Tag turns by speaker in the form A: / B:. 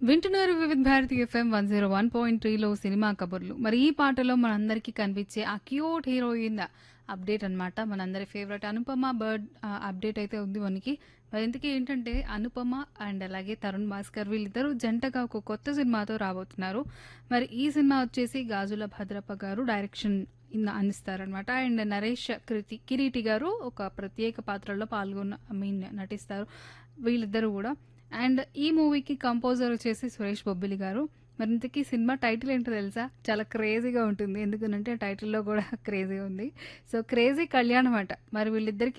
A: వింటున్నారు Vividh Bharati FM one zero one point త్రీలో cinema కబుర్లు మరి ఈ పాటలో మనందరికీ కనిపించే ఆ క్యూట్ హీరోయిన్ అప్డేట్ అన్నమాట మనందరి ఫేవరెట్ అనుపమ బర్డ్ అప్డేట్ అయితే ఉంది మనకి మరి ఇంతకీ ఏంటంటే అనుపమ అండ్ అలాగే తరుణ్ భాస్కర్ వీళ్ళిద్దరూ జంటగా ఒక కొత్త సినిమాతో రాబోతున్నారు మరి ఈ సినిమా వచ్చేసి గాజుల భద్రప్ప గారు డైరెక్షన్ ఇన్ అందిస్తారనమాట అండ్ నరేష్ కృతి కిరీటి గారు ఒక ప్రత్యేక పాత్రలో పాల్గొన్న ఐ మీన్ నటిస్తారు వీళ్ళిద్దరూ కూడా అండ్ ఈ మూవీకి కంపోజర్ వచ్చేసి సురేష్ బొబ్బిలి గారు మరి ఇంతకీ సినిమా టైటిల్ ఏంటో తెలుసా చాలా క్రేజీగా ఉంటుంది ఎందుకంటే టైటిల్లో కూడా క్రేజీ ఉంది సో క్రేజీ కళ్యాణం అంట మరి వీళ్ళిద్దరికి